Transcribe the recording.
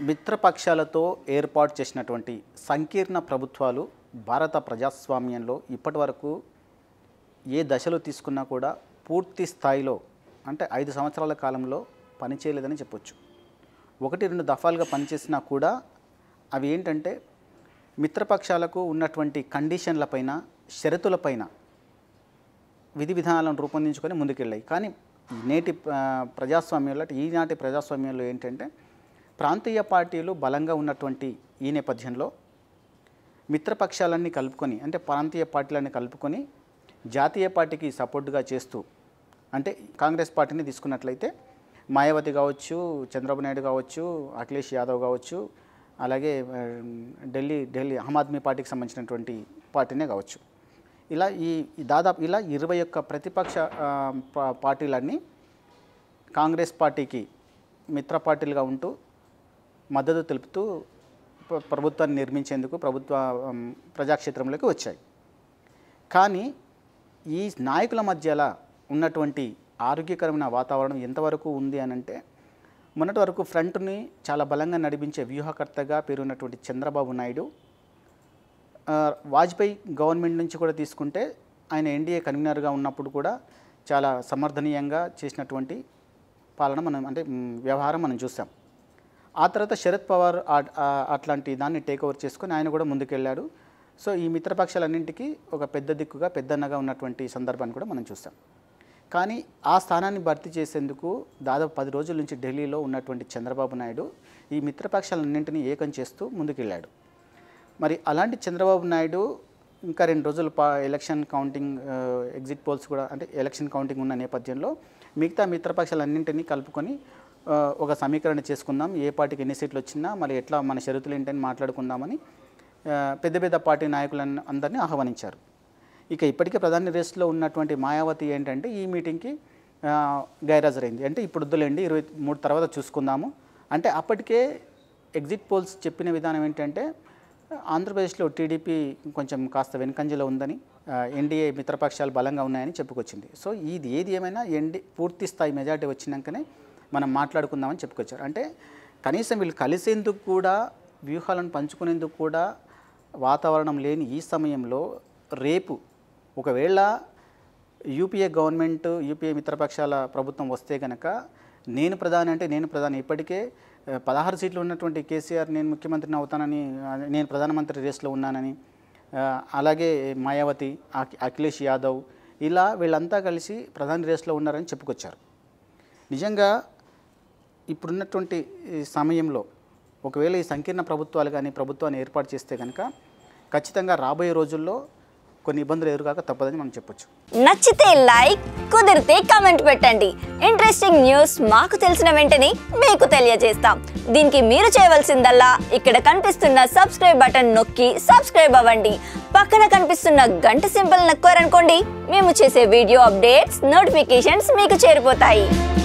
మిత్రపక్షాలతో ఏర్పాటు చేసినటువంటి సంకీర్ణ ప్రభుత్వాలు భారత ప్రజాస్వామ్యంలో ఇప్పటివరకు ఏ దశలో తీసుకున్నా కూడా పూర్తి స్థాయిలో అంటే ఐదు సంవత్సరాల కాలంలో పనిచేయలేదని చెప్పొచ్చు ఒకటి రెండు దఫాలుగా పనిచేసినా కూడా అవి ఏంటంటే మిత్రపక్షాలకు ఉన్నటువంటి కండిషన్లపైన షరతులపైన విధి విధానాలను రూపొందించుకొని ముందుకెళ్ళాయి కానీ ఈ నేటి ఆ, ప్రజాస్వామ్యంలో అంటే ఈనాటి ప్రజాస్వామ్యంలో ఏంటంటే ప్రాంతీయ పార్టీలు బలంగా ఉన్నటువంటి ఈ నేపథ్యంలో మిత్రపక్షాలన్నీ కలుపుకొని అంటే ప్రాంతీయ పార్టీలన్నీ కలుపుకొని జాతీయ పార్టీకి సపోర్ట్గా చేస్తూ అంటే కాంగ్రెస్ పార్టీని తీసుకున్నట్లయితే మాయావతి కావచ్చు చంద్రబాబు నాయుడు కావచ్చు అఖిలేష్ యాదవ్ కావచ్చు అలాగే ఆ, ఢిల్లీ ఢిల్లీ ఆమ్ ఆద్మీ పార్టీకి సంబంధించినటువంటి పార్టీనే కావచ్చు ఇలా ఈ ఈ దాదాపు ఇలా ఇరవై ఒక్క ప్రతిపక్ష ఆ, పా- పార్టీలన్నీ కాంగ్రెస్ పార్టీకి మిత్ర పార్టీలుగా ఉంటూ మద్దతు తెలుపుతూ ప్ర- ప్రభుత్వాన్ని నిర్మించేందుకు ప్రభుత్వ ఉమ్, ప్రజాక్షేత్రంలోకి వచ్చాయి కానీ ఈ నాయకుల మధ్యలో ఉన్నటువంటి ఆరోగ్యకరమైన వాతావరణం ఎంతవరకు ఉంది అని అంటే మొన్నటి వరకు ఫ్రంట్ని చాలా బలంగా నడిపించే వ్యూహకర్తగా పేరున్నటువంటి చంద్రబాబు నాయుడు ఆ, వాజ్పేయి గవర్నమెంట్ నుంచి కూడా తీసుకుంటే ఆయన ఎన్డీఏ కన్వీనర్గా ఉన్నప్పుడు కూడా చాలా సమర్థనీయంగా చేసినటువంటి పాలన మనం అంటే మ్, వ్యవహారం మనం చూసాం ఆ తర్వాత శరద్ పవార్ ఆ- ఆ- అట్లాంటి దాన్ని టేక్ ఓవర్ చేసుకొని ఆయన కూడా ముందుకెళ్ళాడు సో ఈ మిత్రపక్షాలన్నింటికీ ఒక పెద్ద దిక్కుగా పెద్దన్నగా ఉన్నటువంటి సందర్భాన్ని కూడా మనం చూసాం కానీ ఆ స్థానాన్ని భర్తీ చేసేందుకు దాదాపు పది రోజుల నుంచి ఢిల్లీలో ఉన్నటువంటి చంద్రబాబు నాయుడు ఈ మిత్రపక్షాలన్నింటినీ ఏకం చేస్తూ ముందుకెళ్ళాడు మరి అలాంటి చంద్రబాబు నాయుడు ఇంకా రెండు రోజులు పా ఎలక్షన్ కౌంటింగ్ ఆ, ఎగ్జిట్ పోల్స్ కూడా అంటే ఎలక్షన్ కౌంటింగ్ ఉన్న నేపథ్యంలో మిగతా మిత్రపక్షాలన్నింటినీ కలుపుకొని ఆ, ఒక సమీకరణ చేసుకుందాం ఏ పార్టీకి ఎన్ని సీట్లు వచ్చినా మరి ఎట్లా మన షరతులు ఏంటని మాట్లాడుకుందామని ఆ, పెద్ద పెద్ద పార్టీ నాయకులను అందరినీ ఆహ్వానించారు ఇక ఇప్పటికే ప్రధాని రేస్లో ఉన్నటువంటి మాయావతి ఏంటంటే ఈ మీటింగ్కి ఆ, గైరాజరైంది అంటే ఇప్పుడు వద్దులేండి ఇరవై మూడు తర్వాత చూసుకుందాము అంటే అప్పటికే ఎగ్జిట్ పోల్స్ చెప్పిన విధానం ఏంటంటే ఆంధ్రప్రదేశ్లో టీడీపీ కొంచెం కాస్త వెనుకంజలో ఉందని ఆ, ఎన్డీఏ మిత్రపక్షాలు బలంగా ఉన్నాయని చెప్పుకొచ్చింది సో ఇది ఏది ఏమైనా ఎన్డీ పూర్తి స్థాయి మెజార్టీ వచ్చినాకనే మనం మాట్లాడుకుందామని చెప్పుకొచ్చారు అంటే కనీసం వీళ్ళు కలిసేందుకు కూడా వ్యూహాలను పంచుకునేందుకు కూడా వాతావరణం లేని ఈ సమయంలో రేపు ఒకవేళ యూపీఏ గవర్నమెంట్ యూపీఏ మిత్రపక్షాల ప్రభుత్వం వస్తే కనుక నేను ప్రధాని అంటే నేను ప్రధాని ఇప్పటికే ఆ, పదహారు సీట్లు ఉన్నటువంటి కేసీఆర్ నేను ముఖ్యమంత్రిని అవుతానని ఆ, నేను ప్రధానమంత్రి రేస్లో ఉన్నానని ఆ, అలాగే మాయావతి అఖి- అఖిలేష్ యాదవ్ ఇలా వీళ్ళంతా కలిసి ప్రధాని రేస్లో ఉన్నారని చెప్పుకొచ్చారు నిజంగా ఇప్పుడున్నటువంటి ఈ సమయంలో ఒకవేళ ఈ సంకీర్ణ ప్రభుత్వాలు కానీ ప్రభుత్వాన్ని ఏర్పాటు చేస్తే కనుక ఖచ్చితంగా రాబోయే రోజుల్లో కొన్ని ఇబ్బందులు ఎదురుగాక తప్పదని మనం చెప్పొచ్చు నచ్చితే లైక్ కుదిరితే కమెంట్ పెట్టండి ఇంట్రెస్టింగ్ న్యూస్ మాకు తెలిసిన వెంటనే మీకు తెలియజేస్తాం దీనికి మీరు చేయవలసిందల్లా ఇక్కడ కనిపిస్తున్న సబ్స్క్రైబ్ బటన్ నొక్కి సబ్స్క్రైబ్ అవ్వండి పక్కన కనిపిస్తున్న గంట సింబల్ నొక్కారనుకోండి మేము చేసే వీడియో అప్డేట్స్ నోటిఫికేషన్స్ మీకు చేరిపోతాయి